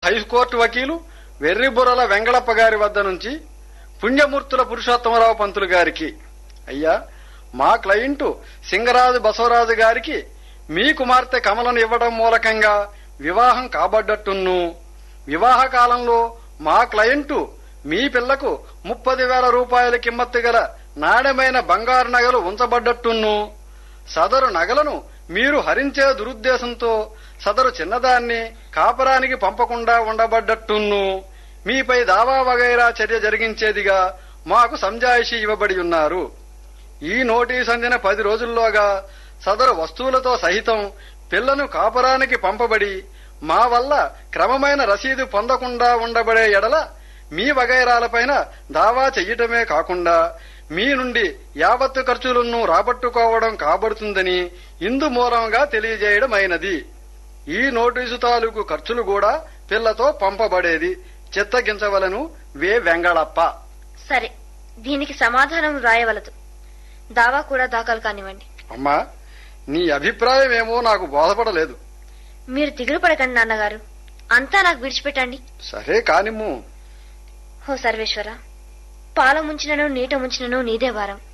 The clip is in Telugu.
హైకోర్టు వకీలు వెర్రిబుర్రల వెంగళప్ప గారి వద్ద నుంచి పుణ్యమూర్తుల పురుషోత్తమరావు పంతులు గారికి అయ్యా మా క్లయింటు సింగరాజు బసవరాజు గారికి మీ కుమార్తె కమలను ఇవ్వడం మూలకంగా వివాహం కాబడ్డట్టున్ను వివాహ కాలంలో మా క్లయింటు మీ పిల్లకు ముప్పది వేల రూపాయల కిమ్మత్తు గల నాణ్యమైన బంగారు నగలు ఉంచబడ్డట్టున్ను సదరు నగలను మీరు హరించే దురుద్దేశంతో సదరు చిన్నదాన్ని కాపరానికి పంపకుండా ఉండబడ్డట్టున్ను మీపై దావా వగైరా చర్య జరిగించేదిగా మాకు సంజాయిషి ఇవ్వబడి ఉన్నారు ఈ నోటీస్ అందిన పది రోజుల్లోగా సదరు వస్తువులతో సహితం పిల్లను కాపరానికి పంపబడి మా వల్ల క్రమమైన రసీదు పొందకుండా ఉండబడే ఎడల మీ వగైరాలపైన దావా చెయ్యటమే కాకుండా మీ నుండి యావత్తు ఖర్చులను రాబట్టుకోవడం కాబడుతుందని ఇందు మూలంగా తెలియజేయడమైనది ఈ నోటీసు తాలూకు ఖర్చులు కూడా పిల్లతో పంపబడేది చిత్తగించవలను వే వెంగళప్ప సరే దీనికి సమాధానం రాయవలదు దావా కూడా దాఖలు కానివ్వండి అమ్మా నీ అభిప్రాయమేమో నాకు బోధపడలేదు మీరు దిగులు పడకండి నాన్నగారు అంతా నాకు విడిచిపెట్టండి సరే కానిమ్ము ఓ సర్వేశ్వర పాల ముంచినను నీట ముంచినను నీదే వారం